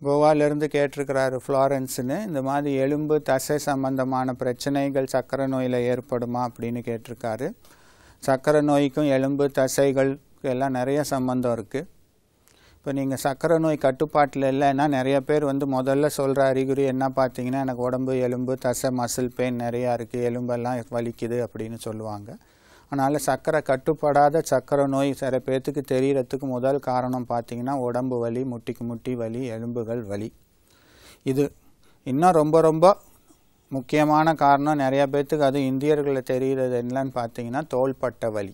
கோவாலேருந்து கேட்டிருக்கிறாரு ஃப்ளாரன்ஸ்னு இந்த மாதிரி எலும்பு தசை சம்பந்தமான பிரச்சனைகள் சர்க்கரை நோயில் ஏற்படுமா அப்படின்னு கேட்டிருக்காரு சர்க்கரை நோய்க்கும் எலும்பு தசைகள் எல்லாம் நிறைய சம்பந்தம் இருக்குது இப்போ நீங்கள் சர்க்கரை நோய் கட்டுப்பாட்டில் இல்லைன்னா நிறைய பேர் வந்து முதல்ல சொல்கிற அறிகுறி என்ன பார்த்தீங்கன்னா எனக்கு உடம்பு எலும்பு தசை மசில் பெயின் நிறையா இருக்குது எலும்பெல்லாம் வலிக்குது அப்படின்னு சொல்லுவாங்க அதனால் சர்க்கரை கட்டுப்படாத சர்க்கரை நோய் சில பேர்த்துக்கு தெரியறதுக்கு முதல் காரணம் பார்த்தீங்கன்னா உடம்பு வலி முட்டிக்கு முட்டி வலி எலும்புகள் வலி இது இன்னும் ரொம்ப ரொம்ப முக்கியமான காரணம் நிறைய பேர்த்துக்கு அது இந்தியர்களில் தெரிகிறது என்னன்னு பார்த்தீங்கன்னா தோள்பட்டை வலி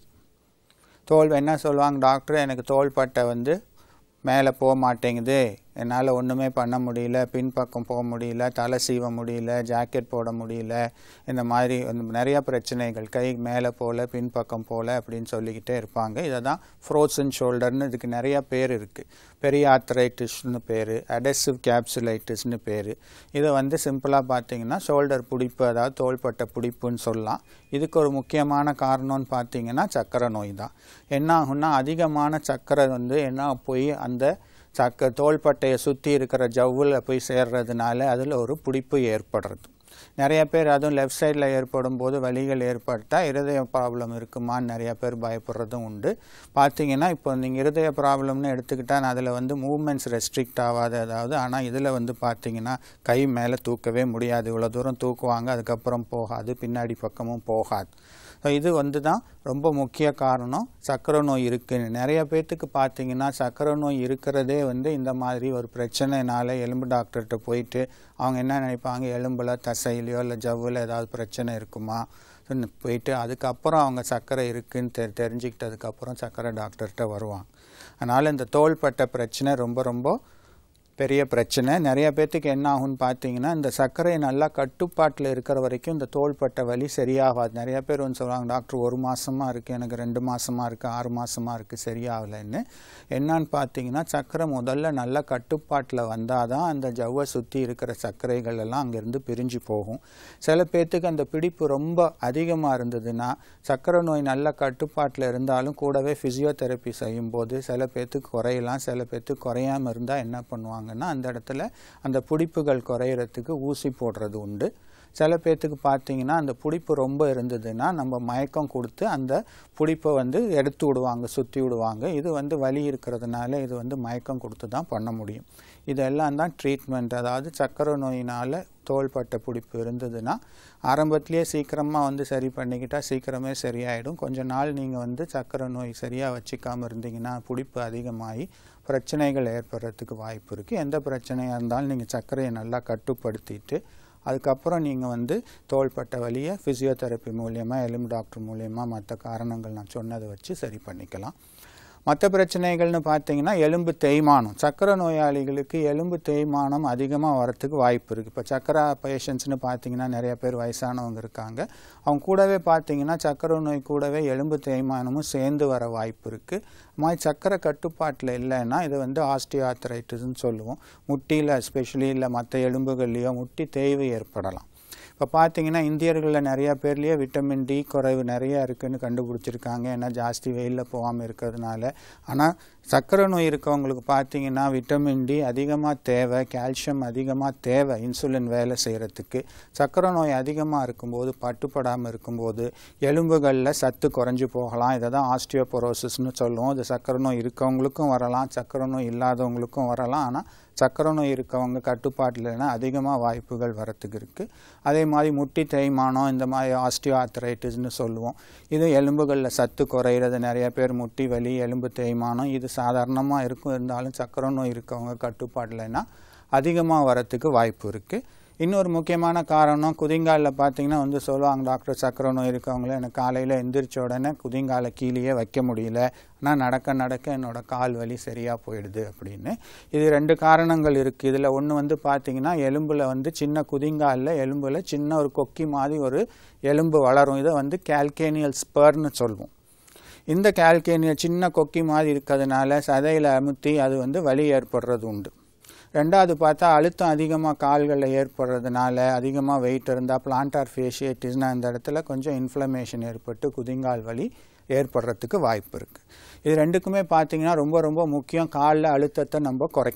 தோல் என்ன சொல்லுவாங்க டாக்டர் எனக்கு தோள்பட்டை வந்து மேலே போக மாட்டேங்குது என்னால் ஒன்றுமே பண்ண முடியல பின்பக்கம் போக முடியல தலை சீவ முடியல ஜாக்கெட் போட முடியல இந்த மாதிரி வந்து நிறைய பிரச்சனைகள் கை மேலே போல பின்பக்கம் போல அப்படின்னு சொல்லிக்கிட்டே இருப்பாங்க இதை தான் ஃப்ரோசன் ஷோல்டர்னு இதுக்கு நிறைய பேர் இருக்குது பெரிய ஆர்த்தரைட்டிஸ்னு பேர் அடெசிவ் கேப்சுலைட்டிஸ்னு பேர் இதை வந்து சிம்பிளாக பார்த்தீங்கன்னா ஷோல்டர் பிடிப்பு அதாவது தோள்பட்டை பிடிப்புன்னு சொல்லலாம் இதுக்கு ஒரு முக்கியமான காரணம்னு பார்த்தீங்கன்னா சர்க்கரை நோய் தான் என்ன ஆகும்னா அதிகமான சர்க்கரை வந்து என்ன போய் அந்த சக்க தோள்பட்டையை சுற்றி இருக்கிற ஜவ்வில் போய் சேர்றதுனால அதில் ஒரு பிடிப்பு ஏற்படுறது நிறைய பேர் அதுவும் லெஃப்ட் சைடில் ஏற்படும் போது வலிகள் ஏற்பட்டால் இருதய ப்ராப்ளம் இருக்குமான்னு நிறைய பேர் பயப்படுறதும் உண்டு பார்த்தீங்கன்னா இப்போ நீங்கள் இருதய ப்ராப்ளம்னு எடுத்துக்கிட்டால் அதில் வந்து மூமெண்ட்ஸ் ரெஸ்ட்ரிக்ட் ஆகாது அதாவது ஆனால் இதில் வந்து பார்த்தீங்கன்னா கை மேலே தூக்கவே முடியாது இவ்வளோ தூரம் தூக்குவாங்க அதுக்கப்புறம் போகாது பின்னாடி பக்கமும் போகாது ஸோ இது வந்து தான் ரொம்ப முக்கிய காரணம் சர்க்கரை நோய் இருக்குன்னு நிறைய பேர்த்துக்கு பார்த்தீங்கன்னா சர்க்கரை நோய் இருக்கிறதே வந்து இந்த மாதிரி ஒரு பிரச்சனைனால எலும்பு டாக்டர்கிட்ட போயிட்டு அவங்க என்ன நினைப்பாங்க எலும்பில் தசையிலையோ இல்லை ஜவ்வில் ஏதாவது பிரச்சனை இருக்குமா போயிட்டு அதுக்கப்புறம் அவங்க சர்க்கரை இருக்குன்னு தெ தெரிஞ்சுக்கிட்டதுக்கப்புறம் சர்க்கரை டாக்டர்கிட்ட வருவாங்க அதனால் இந்த தோள்பட்டை பிரச்சனை ரொம்ப ரொம்ப பெரிய பிரச்சனை நிறைய பேர்த்துக்கு என்ன ஆகும்னு பார்த்தீங்கன்னா இந்த சர்க்கரை நல்லா கட்டுப்பாட்டில் இருக்கிற வரைக்கும் இந்த தோள்பட்டை வலி சரியாகாது நிறைய பேர் வந்து சொல்லுவாங்க டாக்டர் ஒரு மாதமாக இருக்குது எனக்கு ரெண்டு மாதமாக இருக்குது ஆறு மாதமாக இருக்குது சரியாகலைன்னு என்னன்னு பார்த்தீங்கன்னா சர்க்கரை முதல்ல நல்லா கட்டுப்பாட்டில் வந்தால் தான் அந்த ஜவ்வை சுற்றி இருக்கிற சர்க்கரைகள் எல்லாம் அங்கேருந்து பிரிஞ்சு போகும் சில பேர்த்துக்கு அந்த பிடிப்பு ரொம்ப அதிகமாக இருந்ததுன்னா சர்க்கரை நோய் நல்ல கட்டுப்பாட்டில் இருந்தாலும் கூடவே ஃபிசியோதெரப்பி செய்யும்போது சில பேர்த்துக்கு குறையலாம் சில பேர்த்துக்கு குறையாமல் இருந்தால் என்ன பண்ணுவாங்க பண்ணுவாங்கன்னா அந்த இடத்துல அந்த பிடிப்புகள் குறையிறதுக்கு ஊசி போடுறது உண்டு சில பேர்த்துக்கு பார்த்தீங்கன்னா அந்த பிடிப்பு ரொம்ப இருந்ததுன்னா நம்ம மயக்கம் கொடுத்து அந்த பிடிப்பை வந்து எடுத்து விடுவாங்க சுற்றி விடுவாங்க இது வந்து வலி இருக்கிறதுனால இது வந்து மயக்கம் கொடுத்து தான் பண்ண முடியும் இதெல்லாம் தான் ட்ரீட்மெண்ட் அதாவது சர்க்கரை நோயினால் தோள்பட்ட பிடிப்பு இருந்ததுன்னா ஆரம்பத்திலேயே சீக்கிரமாக வந்து சரி பண்ணிக்கிட்டால் சீக்கிரமே சரியாயிடும் கொஞ்ச நாள் நீங்கள் வந்து சர்க்கரை நோய் சரியாக வச்சுக்காமல் இருந்தீங்கன்னா பிடிப்பு அதிகமாகி பிரச்சனைகள் ஏற்படுறதுக்கு வாய்ப்பு இருக்குது எந்த பிரச்சனையாக இருந்தாலும் நீங்கள் சர்க்கரையை நல்லா கட்டுப்படுத்திட்டு அதுக்கப்புறம் நீங்கள் வந்து தோள்பட்ட வலியை ஃபிசியோதெரப்பி மூலியமாக எலும்பு டாக்டர் மூலியமாக மற்ற காரணங்கள் நான் சொன்னதை வச்சு சரி பண்ணிக்கலாம் மற்ற பிரச்சனைகள்னு பார்த்தீங்கன்னா எலும்பு தேய்மானம் சக்கரை நோயாளிகளுக்கு எலும்பு தேய்மானம் அதிகமாக வரத்துக்கு வாய்ப்பு இருக்குது இப்போ சக்கரை பேஷண்ட்ஸ்னு பார்த்தீங்கன்னா நிறைய பேர் வயசானவங்க இருக்காங்க அவங்க கூடவே பார்த்தீங்கன்னா சக்கரை நோய் கூடவே எலும்பு தேய்மானமும் சேர்ந்து வர வாய்ப்பு இருக்குது மாதிரி சக்கரை கட்டுப்பாட்டில் இல்லைன்னா இது வந்து ஆஸ்டியோஆர்த்தரைட்டிஸ்னு சொல்லுவோம் முட்டியில் எஸ்பெஷலி இல்லை மற்ற எலும்புகள்லேயோ முட்டி தேய்வு ஏற்படலாம் இப்போ பார்த்தீங்கன்னா இந்தியர்களில் நிறையா பேர்லேயே விட்டமின் டி குறைவு நிறையா இருக்குதுன்னு கண்டுபிடிச்சிருக்காங்க ஏன்னா ஜாஸ்தி வெயிலில் போகாமல் இருக்கிறதுனால ஆனால் சர்க்கரை நோய் இருக்கவங்களுக்கு பார்த்தீங்கன்னா விட்டமின் டி அதிகமாக தேவை கால்சியம் அதிகமாக தேவை இன்சுலின் வேலை செய்கிறதுக்கு சர்க்கரை நோய் அதிகமாக இருக்கும்போது பட்டுப்படாமல் இருக்கும்போது எலும்புகளில் சத்து குறைஞ்சி போகலாம் இதை தான் ஆஸ்டியோபொரோசிஸ்னு சொல்லுவோம் இது சர்க்கரை நோய் இருக்கவங்களுக்கும் வரலாம் சர்க்கரை நோய் இல்லாதவங்களுக்கும் வரலாம் ஆனால் சர்க்கரை நோய் இருக்கவங்க கட்டுப்பாட்டில் இல்லைன்னா அதிகமாக வாய்ப்புகள் வரத்துக்கு இருக்குது அதே மாதிரி முட்டி தேய்மானம் இந்த மாதிரி ஆஸ்டியோ ஆர்த்தரைட்டிஸ்னு சொல்லுவோம் இது எலும்புகளில் சத்து குறையிறது நிறைய பேர் முட்டி வலி எலும்பு தேய்மானம் இது சாதாரணமாக இருக்கும் இருந்தாலும் சர்க்கரை நோய் இருக்கவங்க கட்டுப்பாட்டில்னா அதிகமாக வரத்துக்கு வாய்ப்பு இருக்குது இன்னொரு முக்கியமான காரணம் குதிங்காலில் பார்த்தீங்கன்னா வந்து சொல்லுவாங்க டாக்டர் சக்கரை நோய் இருக்கவங்கள எனக்கு காலையில் எந்திரிச்ச உடனே குதிங்காலை கீழேயே வைக்க முடியல ஆனால் நடக்க நடக்க என்னோட கால் வலி சரியாக போயிடுது அப்படின்னு இது ரெண்டு காரணங்கள் இருக்குது இதில் ஒன்று வந்து பார்த்தீங்கன்னா எலும்பில் வந்து சின்ன குதிங்காலில் எலும்பில் சின்ன ஒரு கொக்கி மாதிரி ஒரு எலும்பு வளரும் இதை வந்து கேல்கேனியல் ஸ்பர்னு சொல்லுவோம் இந்த கேல்கேனிய சின்ன கொக்கி மாதிரி இருக்கிறதுனால சதையில் அமுத்தி அது வந்து வலி ஏற்படுறது உண்டு ரெண்டாவது பார்த்தா அழுத்தம் அதிகமாக கால்களில் ஏற்படுறதுனால அதிகமாக வெயிட் இருந்தால் பிளான்டார் ஃபேஷியட்டிஸ்னால் அந்த இடத்துல கொஞ்சம் இன்ஃப்ளமேஷன் ஏற்பட்டு குதிங்கால் வலி ஏற்படுறதுக்கு வாய்ப்பு இருக்குது இது ரெண்டுக்குமே பார்த்தீங்கன்னா ரொம்ப ரொம்ப முக்கியம் காலில் அழுத்தத்தை நம்ம குறைக்கணும்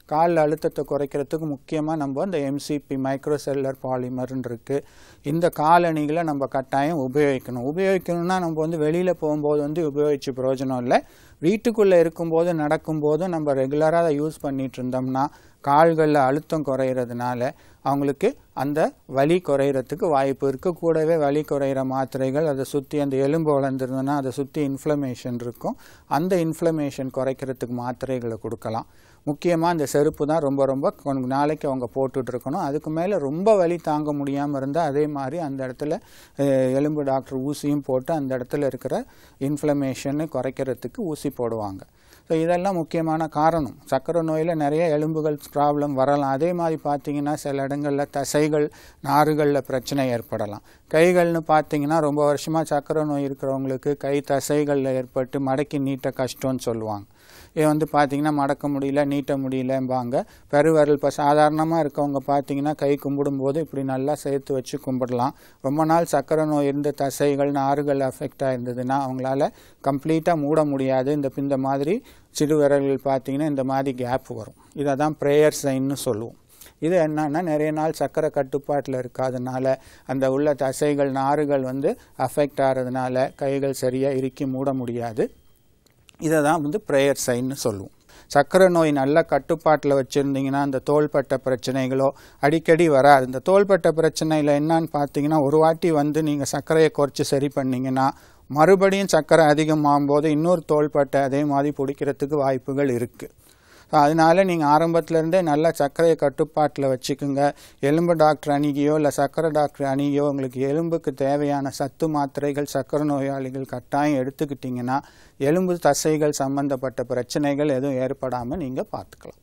கால் அழுத்தத்தை குறைக்கிறதுக்கு முக்கியமாக நம்ம இந்த எம்சிபி மைக்ரோசெல்லர் பாலிமர்னு இருக்குது இந்த காலணிகளை நம்ம கட்டாயம் உபயோகிக்கணும் உபயோகிக்கணும்னா நம்ம வந்து வெளியில் போகும்போது வந்து உபயோகிச்சு பிரயோஜனம் இல்லை வீட்டுக்குள்ளே இருக்கும்போது நடக்கும்போதும் நம்ம ரெகுலராக அதை யூஸ் பண்ணிட்டு இருந்தோம்னா கால்களில் அழுத்தம் குறையிறதுனால அவங்களுக்கு அந்த வலி குறையிறதுக்கு வாய்ப்பு இருக்குது கூடவே வலி குறையிற மாத்திரைகள் அதை சுற்றி அந்த எலும்பு வளர்ந்துருந்ததுன்னா அதை சுற்றி இன்ஃப்ளமேஷன் இருக்கும் அந்த இன்ஃப்ளமேஷன் குறைக்கிறதுக்கு மாத்திரைகளை கொடுக்கலாம் முக்கியமாக இந்த செருப்பு தான் ரொம்ப ரொம்ப கொஞ்ச நாளைக்கு அவங்க போட்டுட்டு இருக்கணும் அதுக்கு மேலே ரொம்ப வலி தாங்க முடியாமல் இருந்தால் அதே மாதிரி அந்த இடத்துல அஹ், எலும்பு டாக்டர் ஊசியும் போட்டு அந்த இடத்துல இருக்கிற இன்ஃப்ளமேஷனை குறைக்கிறதுக்கு ஊசி போடுவாங்க ஸோ இதெல்லாம் முக்கியமான காரணம் சர்க்கரை நோயில் நிறைய எலும்புகள் ப்ராப்ளம் வரலாம் அதே மாதிரி பார்த்தீங்கன்னா சில இடங்களில் தசைகள் நாறுகளில் பிரச்சனை ஏற்படலாம் கைகள்னு பார்த்தீங்கன்னா ரொம்ப வருஷமாக சர்க்கரை நோய் இருக்கிறவங்களுக்கு கை தசைகளில் ஏற்பட்டு மடக்கி நீட்ட கஷ்டம்னு சொல்லுவாங்க இது வந்து பார்த்தீங்கன்னா மடக்க முடியல நீட்ட முடியலம்பாங்க பெருவிரல் இப்போ சாதாரணமாக இருக்கவங்க பார்த்தீங்கன்னா கை கும்பிடும்போது இப்படி நல்லா சேர்த்து வச்சு கும்பிடலாம் ரொம்ப நாள் சர்க்கரை நோய் இருந்த தசைகள் நாறுகள் அஃபெக்ட் ஆயிருந்ததுன்னா அவங்களால கம்ப்ளீட்டாக மூட முடியாது இந்த இந்த மாதிரி சிறு விரல்கள் பார்த்தீங்கன்னா இந்த மாதிரி கேப் வரும் இதை தான் ப்ரேயர் சைன்னு சொல்லுவோம் இது என்னன்னா நிறைய நாள் சக்கரை கட்டுப்பாட்டில் இருக்காதனால அந்த உள்ள தசைகள் நாறுகள் வந்து அஃபெக்ட் ஆகிறதுனால கைகள் சரியாக இறுக்கி மூட முடியாது இதை தான் வந்து ப்ரேயர் சைன்னு சொல்லுவோம் சர்க்கரை நோய் நல்ல கட்டுப்பாட்டில் வச்சுருந்தீங்கன்னா அந்த தோள்பட்ட பிரச்சனைகளோ அடிக்கடி வராது இந்த தோள்பட்ட பிரச்சனையில் என்னன்னு பார்த்தீங்கன்னா ஒரு வாட்டி வந்து நீங்கள் சர்க்கரையை குறைச்சி சரி பண்ணீங்கன்னா மறுபடியும் சர்க்கரை அதிகமாகும் போது இன்னொரு தோள்பட்டை அதே மாதிரி பிடிக்கிறதுக்கு வாய்ப்புகள் இருக்குது ஸோ அதனால நீங்கள் ஆரம்பத்துல நல்ல சர்க்கரையை கட்டுப்பாட்டில் வச்சுக்குங்க எலும்பு டாக்டர் அணுகியோ இல்லை சர்க்கரை டாக்டர் அணுகியோ உங்களுக்கு எலும்புக்கு தேவையான சத்து மாத்திரைகள் சர்க்கரை நோயாளிகள் கட்டாயம் எடுத்துக்கிட்டிங்கன்னா எலும்பு தசைகள் சம்பந்தப்பட்ட பிரச்சனைகள் எதுவும் ஏற்படாமல் நீங்கள் பார்த்துக்கலாம்